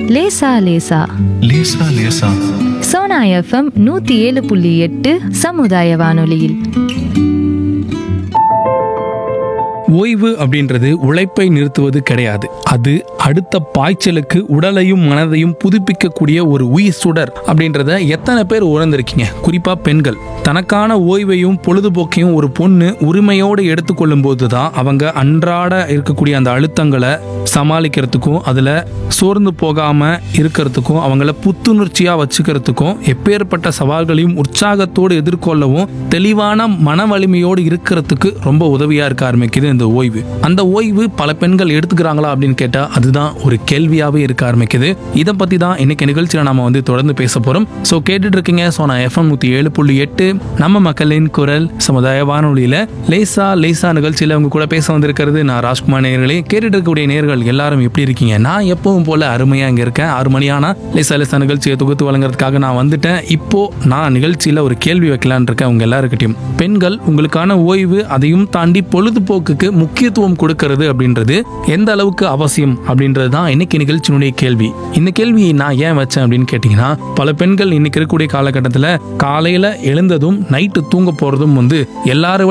லேசா லேசா லேசா லேசா சோனா எஃப்எம் நூத்தி ஏழு புள்ளி எட்டு சமுதாய வானொலியில் ஓய்வு அப்படின்றது உழைப்பை நிறுத்துவது கிடையாது அது அடுத்த பாய்ச்சலுக்கு உடலையும் மனதையும் புதுப்பிக்கக்கூடிய ஒரு உயிர் சுடர் அப்படின்றத எத்தனை பேர் உணர்ந்திருக்கீங்க குறிப்பா பெண்கள் தனக்கான ஓய்வையும் பொழுதுபோக்கையும் ஒரு பொண்ணு உரிமையோடு எடுத்துக்கொள்ளும் போது தான் அவங்க அன்றாட இருக்கக்கூடிய அந்த அழுத்தங்களை சமாளிக்கிறதுக்கும் அதில் சோர்ந்து போகாம இருக்கிறதுக்கும் அவங்கள புத்துணர்ச்சியா வச்சுக்கிறதுக்கும் எப்பேற்பட்ட சவால்களையும் உற்சாகத்தோடு எதிர்கொள்ளவும் தெளிவான மன வலிமையோடு இருக்கிறதுக்கு ரொம்ப உதவியா இருக்க ஆரம்பிக்குது இந்த ஓய்வு அந்த ஓய்வு பல பெண்கள் எடுத்துக்கிறாங்களா அப்படின்னு கேட்டா அதுதான் ஒரு கேள்வியாவே இருக்க ஆரம்பிக்குது இதை பத்தி தான் இன்னைக்கு நிகழ்ச்சியில நாம வந்து தொடர்ந்து பேச போறோம் ஸோ கேட்டுட்டு இருக்கீங்க ஸோ நான் எஃப்எம் நூத்தி ஏழு புள்ளி எட்டு நம்ம மக்களின் குரல் சமுதாய வானொலியில லேசா லேசா நிகழ்ச்சியில உங்க கூட பேச வந்திருக்கிறது நான் ராஜ்குமார் நேர்களே கேட்டுட்டு இருக்கக்கூடிய நேர்கள் எல்லாரும் எப்படி இருக்கீங்க நான் எப்பவும் போல அருமையா இங்க இருக்கேன் ஆறு மணி ஆனா லேசா லேசா நிகழ்ச்சியை தொகுத்து வழங்குறதுக்காக நான் வந்துட்டேன் இப்போ நான் நிகழ்ச்சியில ஒரு கேள்வி வைக்கலான்னு இருக்கேன் உங்க எல்லாருக்கிட்டையும் பெண்கள் உங்களுக்கான ஓய்வு அதையும் தாண்டி பொழுதுபோக்குக்கு முக்கியத்துவம் கொடுக்கிறது அப்படின்றது எந்த அளவுக்கு அவசியம் அப்படின்றது தான் இன்னைக்கு நிகழ்ச்சியினுடைய கேள்வி இந்த கேள்வியை நான் ஏன் வச்சேன் அப்படின்னு கேட்டீங்கன்னா பல பெண்கள் இன்னைக்கு இருக்கக்கூடிய காலகட்டத்தில் காலையில எழுந்ததும் நைட்டு தூங்க போறதும் வந்து எல்லாரும்